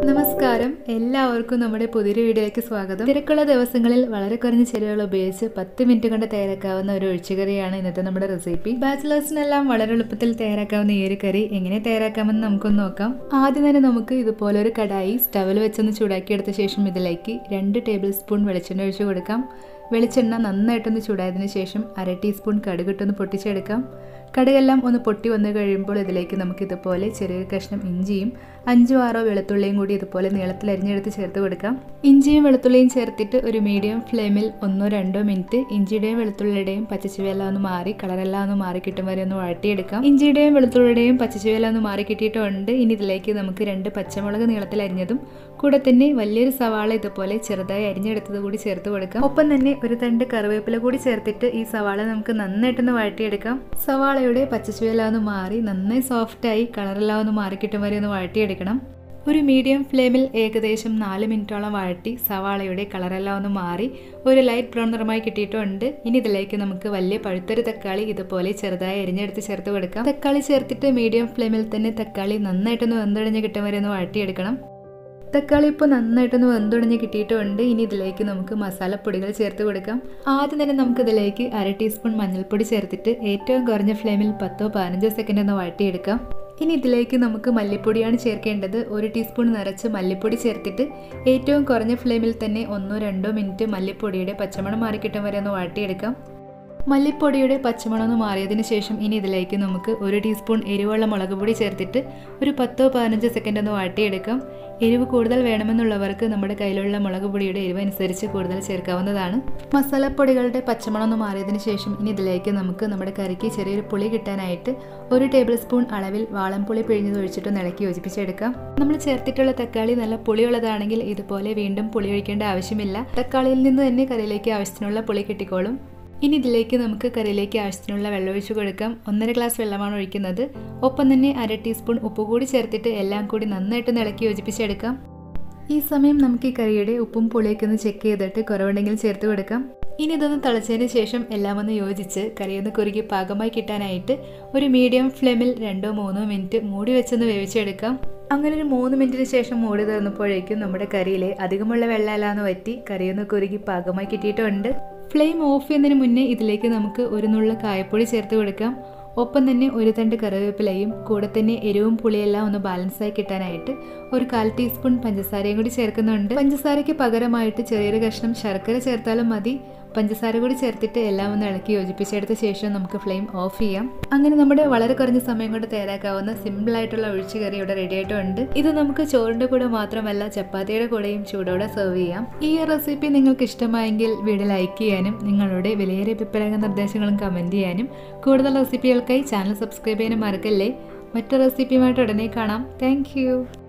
നമസ്കാരം എല്ലാവർക്കും നമ്മുടെ പുതിയൊരു വീഡിയോയിലേക്ക് സ്വാഗതം തിരക്കുള്ള ദിവസങ്ങളിൽ വളരെ കുറഞ്ഞ ചേരുവകൾ ഉപയോഗിച്ച് പത്ത് മിനിറ്റ് കൊണ്ട് തയ്യാറാക്കാവുന്ന ഒരു ഒഴിച്ചുകറിയാണ് ഇന്നത്തെ നമ്മുടെ റെസിപ്പി ബാച്ചിലേഴ്സിനെല്ലാം വളരെ എളുപ്പത്തിൽ തയ്യാറാക്കാവുന്ന ഈ ഒരു കറി എങ്ങനെ തയ്യാറാക്കാമെന്ന് നമുക്കൊന്ന് നോക്കാം ആദ്യം തന്നെ നമുക്ക് ഇതുപോലെ ഒരു കടായി സ്റ്റവിൽ വെച്ചൊന്ന് ചൂടാക്കിയെടുത്ത ശേഷം ഇതിലേക്ക് രണ്ട് ടേബിൾ സ്പൂൺ വെളിച്ചെണ്ണ ഒഴിച്ച് കൊടുക്കാം വെളിച്ചെണ്ണ നന്നായിട്ടൊന്ന് ചൂടായതിനു ശേഷം അര ടീസ്പൂൺ കടുകിട്ടൊന്ന് പൊട്ടിച്ചെടുക്കാം കടുകെല്ലാം ഒന്ന് പൊട്ടി വന്നു കഴിയുമ്പോൾ ഇതിലേക്ക് നമുക്ക് ഇതുപോലെ ചെറിയൊരു കഷ്ണം ഇഞ്ചിയും അഞ്ചോ ആറോ വെളുത്തുള്ളിയും കൂടി ഇതുപോലെ നീളത്തിൽ അരിഞ്ഞെടുത്ത് ചേർത്ത് കൊടുക്കാം ഇഞ്ചിയും വെളുത്തുള്ളിയും ചേർത്തിട്ട് ഒരു മീഡിയം ഫ്ലെയിമിൽ ഒന്നോ രണ്ടോ മിനിറ്റ് ഇഞ്ചിയുടെയും വെളുത്തുള്ളിയുടെയും പച്ചച്ചുവയെല്ലാം ഒന്ന് മാറി കളറെല്ലാം ഒന്ന് മാറി കിട്ടും വരെ ഒന്ന് വഴട്ടിയെടുക്കാം ഇഞ്ചിയുടെയും വെളുത്തുള്ളിയുടെയും പച്ചച്ചുവയെല്ലാം ഒന്ന് മാറി കിട്ടിയിട്ടുണ്ട് ഇനി ഇതിലേക്ക് നമുക്ക് രണ്ട് പച്ചമുളക് നീളത്തിൽ അരിഞ്ഞതും കൂടെ തന്നെ വലിയൊരു സവാള ഇതുപോലെ ചെറുതായി അരിഞ്ഞെടുത്തത് കൂടി ചേർത്ത് കൊടുക്കാം ഒപ്പം തന്നെ ഒരു തണ്ട് കറിവേപ്പില കൂടി ചേർത്തിട്ട് ഈ സവാള നമുക്ക് നന്നായിട്ടൊന്ന് വഴട്ടിയെടുക്കാം സവാളയുടെ പച്ചച്ചുവയെല്ലാം ഒന്ന് മാറി നന്നായി സോഫ്റ്റായി കളറെല്ലാം ഒന്ന് മാറി കിട്ടും വരെ ഒന്ന് വഴട്ടിയെടുക്കണം ഒരു മീഡിയം ഫ്ലെയിമിൽ ഏകദേശം നാല് മിനിറ്റോളം വഴട്ടി സവാളയുടെ കളറെല്ലാം ഒന്ന് മാറി ഒരു ലൈറ്റ് ബ്രൗൺ നിറമായി കിട്ടിയിട്ടുണ്ട് ഇനി ഇതിലേക്ക് നമുക്ക് വലിയ പഴുത്തൊരു തക്കാളി ഇതുപോലെ ചെറുതായി അരിഞ്ഞെടുത്ത് ചേർത്ത് കൊടുക്കാം തക്കാളി ചേർത്തിട്ട് മീഡിയം ഫ്ലെയിമിൽ തന്നെ തക്കാളി നന്നായിട്ടൊന്ന് വെന്തടിഞ്ഞ് കിട്ടും വരെ ഒന്ന് വഴട്ടിയെടുക്കണം തക്കാളി ഇപ്പോൾ നന്നായിട്ടൊന്ന് വെന്തുടഞ്ഞ് കിട്ടിയിട്ടുണ്ട് ഇനി ഇതിലേക്ക് നമുക്ക് മസാലപ്പൊടികൾ ചേർത്ത് കൊടുക്കാം ആദ്യം തന്നെ നമുക്ക് ഇതിലേക്ക് അര ടീസ്പൂൺ മഞ്ഞൾപ്പൊടി ചേർത്തിട്ട് ഏറ്റവും കുറഞ്ഞ ഫ്ലെയിമിൽ പത്തോ പതിനഞ്ചോ സെക്കൻഡ് ഒന്ന് വഴട്ടിയെടുക്കാം ഇനി ഇതിലേക്ക് നമുക്ക് മല്ലിപ്പൊടിയാണ് ചേർക്കേണ്ടത് ഒരു ടീസ്പൂൺ നിറച്ച് മല്ലിപ്പൊടി ചേർത്തിട്ട് ഏറ്റവും കുറഞ്ഞ ഫ്ലെയിമിൽ തന്നെ ഒന്നോ രണ്ടോ മിനിറ്റ് മല്ലിപ്പൊടിയുടെ പച്ചമണം മാറിക്കിട്ടും വരെ ഒന്ന് വഴട്ടിയെടുക്കാം മല്ലിപ്പൊടിയുടെ പച്ചമണം ഒന്ന് മാറിയതിന് ശേഷം ഇനി ഇതിലേക്ക് നമുക്ക് ഒരു ടീസ്പൂൺ എരിവുള്ള മുളക് പൊടി ചേർത്തിട്ട് ഒരു പത്തോ പതിനഞ്ചോ സെക്കൻഡ് ഒന്ന് വാട്ടിയെടുക്കാം എരിവ് കൂടുതൽ വേണമെന്നുള്ളവർക്ക് നമ്മുടെ കയ്യിലുള്ള മുളക് പൊടിയുടെ എരിവ് അനുസരിച്ച് കൂടുതൽ ചേർക്കാവുന്നതാണ് മസാലപ്പൊടികളുടെ പച്ചമണം ഒന്ന് മാറിയതിന് ശേഷം ഇനി ഇതിലേക്ക് നമുക്ക് നമ്മുടെ കറിക്ക് ചെറിയൊരു പുളി കിട്ടാനായിട്ട് ഒരു ടേബിൾ സ്പൂൺ അളവിൽ വാളംപുളി പിഴിഞ്ഞത് ഒഴിച്ചിട്ട് ഇളക്കി യോജിപ്പിച്ചെടുക്കാം നമ്മൾ ചേർത്തിട്ടുള്ള തക്കാളി നല്ല പുളിയുള്ളതാണെങ്കിൽ ഇതുപോലെ വീണ്ടും പുളി ഒഴിക്കേണ്ട ആവശ്യമില്ല തക്കാളിയിൽ നിന്ന് തന്നെ കറിയിലേക്ക് ആവശ്യത്തിനുള്ള പുളി കിട്ടിക്കോളും ഇനി ഇതിലേക്ക് നമുക്ക് കറിയിലേക്ക് ആവശ്യത്തിനുള്ള വെള്ളം ഒഴിച്ചു കൊടുക്കാം ഒന്നര ഗ്ലാസ് വെള്ളമാണ് ഒഴിക്കുന്നത് ഒപ്പം തന്നെ അര ടീസ്പൂൺ ഉപ്പ് കൂടി ചേർത്തിട്ട് എല്ലാം കൂടി നന്നായിട്ട് ഇളക്കി യോജിപ്പിച്ചെടുക്കാം ഈ സമയം നമുക്ക് ഈ കറിയുടെ ഉപ്പും പുളിയൊക്കെ ഒന്ന് ചെക്ക് ചെയ്തിട്ട് കുറവുണ്ടെങ്കിൽ ചേർത്ത് കൊടുക്കാം ഇനി ഇതൊന്ന് തിളച്ചതിന് ശേഷം എല്ലാം ഒന്ന് യോജിച്ച് കറിയൊന്ന് കുറുകി പാകമായി കിട്ടാനായിട്ട് ഒരു മീഡിയം ഫ്ലെയിമിൽ രണ്ടോ മൂന്നോ മിനിറ്റ് മൂടി വെച്ചൊന്ന് വേവിച്ചെടുക്കാം അങ്ങനെ ഒരു മൂന്ന് മിനിറ്റിന് ശേഷം മൂടി തുറന്നപ്പോഴേക്കും നമ്മുടെ കറിയിലെ അധികമുള്ള വെള്ളമെല്ലാം ഒന്ന് വറ്റി കറിയൊന്ന് കുറുകി പാകമായി കിട്ടിയിട്ടുണ്ട് ഫ്ലെയിം ഓഫ് ചെയ്യുന്നതിന് മുന്നേ ഇതിലേക്ക് നമുക്ക് ഒരു നുള്ള കായപ്പൊടി ചേർത്ത് കൊടുക്കാം ഒപ്പം തന്നെ ഒരു തണ്ട് കറിവേപ്പിലയും കൂടെ തന്നെ എരിവും പുളിയെല്ലാം ഒന്ന് ബാലൻസായി കിട്ടാനായിട്ട് ഒരു കാൽ ടീസ്പൂൺ പഞ്ചസാരയും കൂടി ചേർക്കുന്നുണ്ട് പഞ്ചസാരയ്ക്ക് പകരമായിട്ട് ചെറിയൊരു കഷ്ണം ശർക്കര ചേർത്താലും മതി പഞ്ചസാര കൂടി ചേർത്തിട്ട് എല്ലാം ഒന്ന് ഇളക്കി യോജിപ്പിച്ചെടുത്ത ശേഷം നമുക്ക് ഫ്ലെയിം ഓഫ് ചെയ്യാം അങ്ങനെ നമ്മുടെ വളരെ കുറഞ്ഞ സമയം കൊണ്ട് തയ്യാറാക്കാവുന്ന സിമ്പിൾ ആയിട്ടുള്ള ഒഴിച്ചു കറി ഇവിടെ റെഡി ആയിട്ടുണ്ട് ഇത് നമുക്ക് ചോറിന്റെ കൂടെ മാത്രമല്ല ചപ്പാത്തിയുടെ കൂടെയും ചൂടോടെ സെർവ് ചെയ്യാം ഈ റെസിപ്പി നിങ്ങൾക്ക് ഇഷ്ടമായെങ്കിൽ വീഡിയോ ലൈക്ക് ചെയ്യാനും നിങ്ങളുടെ വിലയേറിയ അഭിപ്രായ നിർദ്ദേശങ്ങളും കമന്റ് ചെയ്യാനും കൂടുതൽ റെസിപ്പികൾക്കായി ചാനൽ സബ്സ്ക്രൈബ് ചെയ്യാനും മറക്കല്ലേ മറ്റു റെസിപ്പിയുമായിട്ട് ഉടനെ കാണാം താങ്ക്